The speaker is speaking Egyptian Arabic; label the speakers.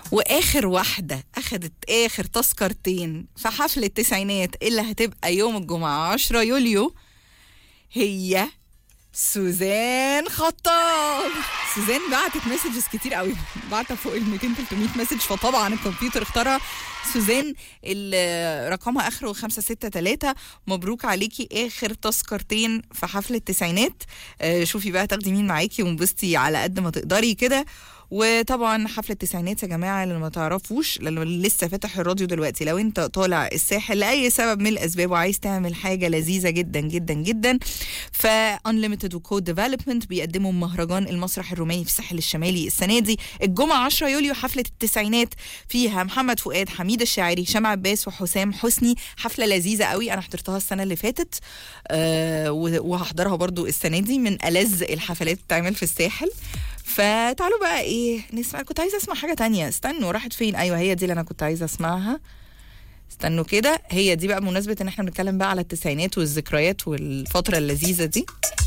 Speaker 1: واخر واحده اخدت اخر تذكرتين في حفله التسعينات اللي هتبقى يوم الجمعه 10 يوليو هي سوزان خطاب سوزان بعتت مسجز كتير قوي بعتها فوق ال 200 300 مسج فطبعا الكمبيوتر اختارها سوزان اللي رقمها اخره 563 مبروك عليكي اخر تذكرتين في حفله التسعينات آه، شوفي بقى تاخدي مين معاكي وانبسطي على قد ما تقدري كده وطبعا حفله التسعينات يا جماعه اللي ما تعرفوش لانه لسه فاتح الراديو دلوقتي لو انت طالع الساحل لاي سبب من الاسباب وعايز تعمل حاجه لذيذه جدا جدا جدا ف Unlimited وكود ديفلوبمنت بيقدموا مهرجان المسرح الروماني في الساحل الشمالي السنه دي الجمعه 10 يوليو حفله التسعينات فيها محمد فؤاد حميد الشاعري هشام عباس وحسام حسني حفله لذيذه قوي انا حضرتها السنه اللي فاتت آه و- وهحضرها برضو السنه دي من ألذ الحفلات بتتعمل في الساحل فتعالوا بقى ايه نسمع كنت عايزه اسمع حاجه تانية استنوا راحت فين ايوه هي دي اللي انا كنت عايزه اسمعها استنوا كده هي دي بقى بمناسبه ان احنا بنتكلم بقى على التسعينات والذكريات والفتره اللذيذه دي